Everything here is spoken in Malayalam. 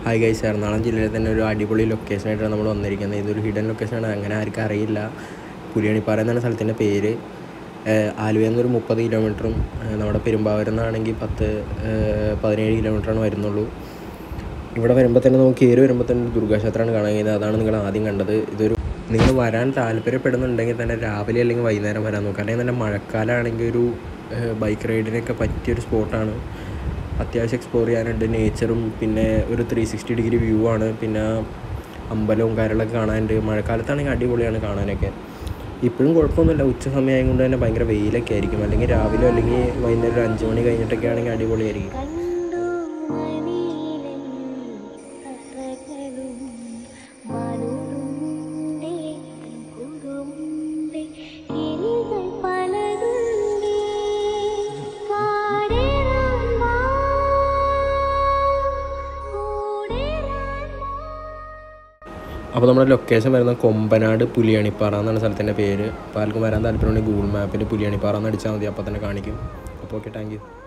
ഹായ് ഗൈസ് എറണാകുളം ജില്ലയിൽ തന്നെ ഒരു അടിപൊളി ലൊക്കേഷനായിട്ടാണ് നമ്മൾ വന്നിരിക്കുന്നത് ഇതൊരു ഹിഡൻ ലൊക്കേഷനാണ് അങ്ങനെ ആർക്കും അറിയില്ല പുലിയണിപ്പാറ എന്നാണ് സ്ഥലത്തിൻ്റെ പേര് ഏഹ് ആലുവയിൽ നിന്നൊരു മുപ്പത് കിലോമീറ്ററും ഏഹ് നമ്മുടെ പെരുമ്പാവൂരിൽ നിന്നാണെങ്കിൽ പത്ത് ഏഹ് പതിനേഴ് കിലോമീറ്ററാണ് വരുന്നുള്ളൂ ഇവിടെ വരുമ്പോൾ തന്നെ നമുക്ക് കയറി വരുമ്പോൾ തന്നെ ഒരു ദുർഗാക്ഷേത്രമാണ് കാണാൻ കഴിയുന്നത് അതാണ് നിങ്ങൾ ആദ്യം കണ്ടത് ഇതൊരു നിങ്ങൾ വരാൻ താല്പര്യപ്പെടുന്നുണ്ടെങ്കിൽ തന്നെ രാവിലെ അല്ലെങ്കിൽ വൈകുന്നേരം വരാൻ നോക്കുക അല്ലെങ്കിൽ തന്നെ മഴക്കാലമാണെങ്കിൽ ഒരു ബൈക്ക് റൈഡിനൊക്കെ പറ്റിയൊരു സ്പോട്ടാണ് അത്യാവശ്യം എക്സ്പ്ലോർ ചെയ്യാനുണ്ട് നേച്ചറും പിന്നെ ഒരു ത്രീ സിക്സ്റ്റി ഡിഗ്രി വ്യൂ ആണ് പിന്നെ അമ്പലവും കാര്യങ്ങളൊക്കെ കാണാനുണ്ട് മഴക്കാലത്താണെങ്കിൽ അടിപൊളിയാണ് കാണാനൊക്കെ ഇപ്പോഴും കുഴപ്പമൊന്നുമില്ല ഉച്ച സമയമായത് കൊണ്ട് തന്നെ ഭയങ്കര വെയിലൊക്കെ ആയിരിക്കും അല്ലെങ്കിൽ രാവിലെ അല്ലെങ്കിൽ വൈകുന്നേരം ഒരു അഞ്ച് മണി കഴിഞ്ഞിട്ടൊക്കെ ആണെങ്കിൽ അടിപൊളിയായിരിക്കും കണ്ടു മനീലൻ കഥകളും മനുണ്ടേ കുറുമ്പേ കിളികൾ പലതുണ്ടേ പാടേറാൻ വാ കൂടേറാൻ വാ അപ്പോൾ നമ്മുടെ ലൊക്കേഷൻ വരുന്നത് കൊമ്പനാട് പുലിയണിപ്പാറ എന്നാണ് സ്ഥലത്തിൻ്റെ പേര് അപ്പോൾ ആർക്കും വരാൻ താല്പര്യമുണ്ടെങ്കിൽ ഗൂഗിൾ മാപ്പിൽ പുലിയണിപ്പാറ എന്ന് അടിച്ചാൽ മതി അപ്പോൾ തന്നെ കാണിക്കും അപ്പോൾ ഓക്കെ താങ്ക് യു